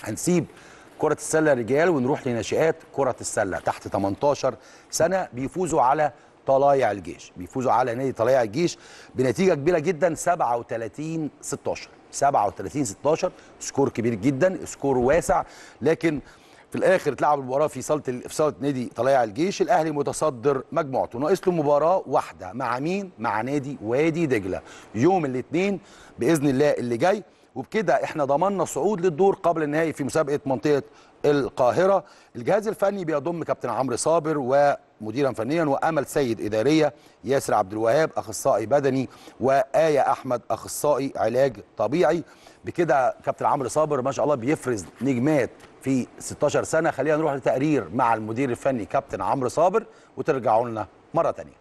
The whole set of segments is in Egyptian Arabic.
هنسيب كرة السلة رجال ونروح لناشئات كرة السلة تحت 18 سنة بيفوزوا على طلايع الجيش بيفوزوا على نادي طلايع الجيش بنتيجة كبيرة جدا 37 16 37 16 سكور كبير جدا سكور واسع لكن في الاخر اتلعب المباراه في صاله ال- في صاله نادي طلائع الجيش الاهلي متصدر مجموعته ناقص له مباراه واحده مع مين مع نادي وادي دجله يوم الاثنين باذن الله اللي جاي وبكده احنا ضمننا صعود للدور قبل النهائي في مسابقه منطقه القاهره الجهاز الفني بيضم كابتن عمرو صابر ومديرا فنيا وامل سيد اداريه ياسر عبد الوهاب اخصائي بدني وايه احمد اخصائي علاج طبيعي بكده كابتن عمرو صابر ما شاء الله بيفرز نجمات في 16 سنه خلينا نروح لتقرير مع المدير الفني كابتن عمرو صابر وترجعوا لنا مره ثانيه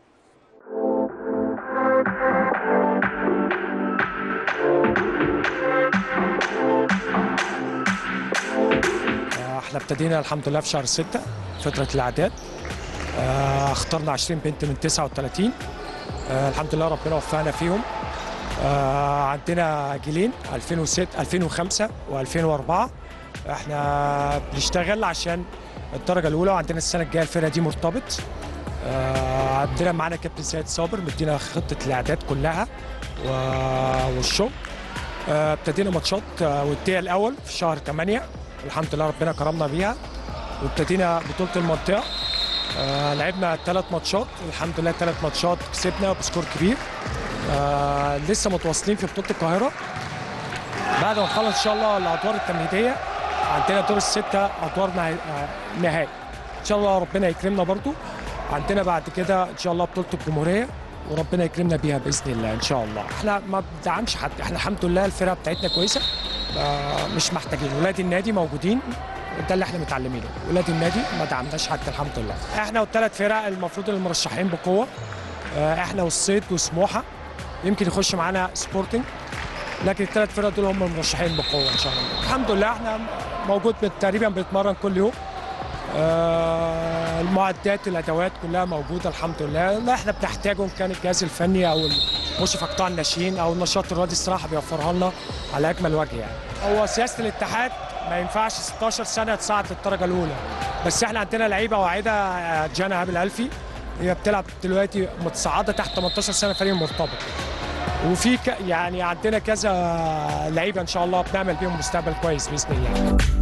احنا ابتدينا الحمد لله في شهر 6 فتره الاعداد آه، اخترنا 20 بنت من 39 آه، الحمد لله ربنا وفقنا فيهم آه، عندنا جيلين 2006 2005 و2004 احنا بنشتغل عشان الدرجه الاولى وعندنا السنه الجايه الفرقه دي مرتبط آه، عندنا معانا كابتن سيد صابر مدينا خطه الاعداد كلها و- والشغل آه، ابتدينا ماتشات آه، والدقيقه الاول في شهر 8 الحمد لله ربنا كرمنا بيها وابتدينا بطوله المنطقه آه، لعبنا ثلاث ماتشات الحمد لله ثلاث ماتشات كسبنا بسكور كبير آه، لسه متواصلين في بطوله القاهره بعد ما نخلص ان شاء الله الادوار التمهيديه عندنا دور السته ادوار نهائي آه، نهائي ان شاء الله ربنا يكرمنا برضو عندنا بعد كده ان شاء الله بطوله الجمهوريه وربنا يكرمنا بيها باذن الله ان شاء الله احنا ما بندعمش حد احنا الحمد لله الفرقه بتاعتنا كويسه آه، مش محتاجين ولاد النادي موجودين ده اللي احنا متعلمينه ولاد النادي ما دعمناش حد الحمد لله احنا والثلاث فرق المفروض المرشحين بقوه آه، احنا والصيد وسموحه يمكن يخش معانا سبورتنج لكن الثلاث فرق دول هم المرشحين بقوه ان شاء الله الحمد لله احنا موجود بت- تقريبا بنتمرن كل يوم آه، المعدات الادوات كلها موجوده الحمد لله اللي احنا بنحتاجه إن كان الجهاز الفني او المشرف قطاع الناشئين او النشاط الرياضي الصراحه بيوفرها لنا على اكمل وجه يعني هو سياسه الاتحاد ما ينفعش 16 سنه تصعد للدرجه الاولى بس احنا عندنا لعيبه واعده آه، جانا هابل الفي هي بتلعب دلوقتي متصعده تحت 18 سنه فريق مرتبط وفي ك... يعني عندنا كذا لعيبه ان شاء الله بنعمل بيهم مستقبل كويس باذن الله